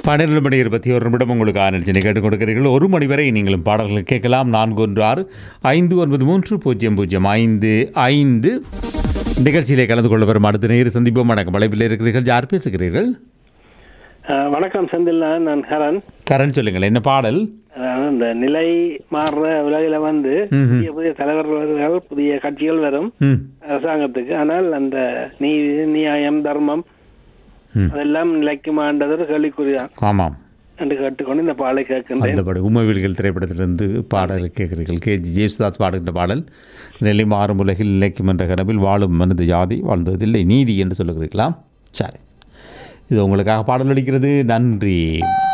பன்னிரண்டு மணி இருபத்தி ஒரு நிமிடம் உங்களுக்கு ஆரம்பிச்சு கேட்டுக் கொடுக்கிறீர்கள் ஒரு மணி வரை நீங்களும் பாடல்கள் கேட்கலாம் நான்கு ஒன்று ஆறு ஐந்து ஒன்பது மூன்று பூஜ்ஜியம் பூஜ்ஜியம் ஐந்து ஐந்து நிகழ்ச்சியிலே கலந்து கொள்ள வரும் அடுத்த நேரு சந்திப்போம் வணக்கம் வளைப்பில் இருக்கிறீர்கள் யார் பேசுகிறீர்கள் அஹ் வணக்கம் செந்தில்லா நான் ஹரன் கரண் சொல்லுங்கள் என்ன பாடல் அதாவது இந்த நிலை மாறுற உலகில வந்து புதிய புதிய தலைவர்கள் புதிய கட்சிகள் வரும் ம் அரசாங்கத்துக்கு ஆனால் அந்த நீதி நியாயம் தர்மம் ம். அதெல்லாம் நிலைக்குமான்றது ஒரு கேள்விக்குறிதான் ஆமாம் என்று கேட்டுக்கொண்டு இந்த பாலை கேட்கின்றேன் அந்த பாடல் உமவில்கள் திரைப்படத்திலிருந்து பாடல் கேட்கிறீர்கள் கே ஜி ஜேசுதாஸ் பாடுகின்ற பாடல் நிலை மாறும் உலகில் நிலைக்கும் என்ற கனவில் வாழும் மனித ஜாதி வாழ்ந்ததில்லை நீதி என்று சொல்லுகிறீர்களா சரி இது உங்களுக்காக பாடல் அளிக்கிறது நன்றி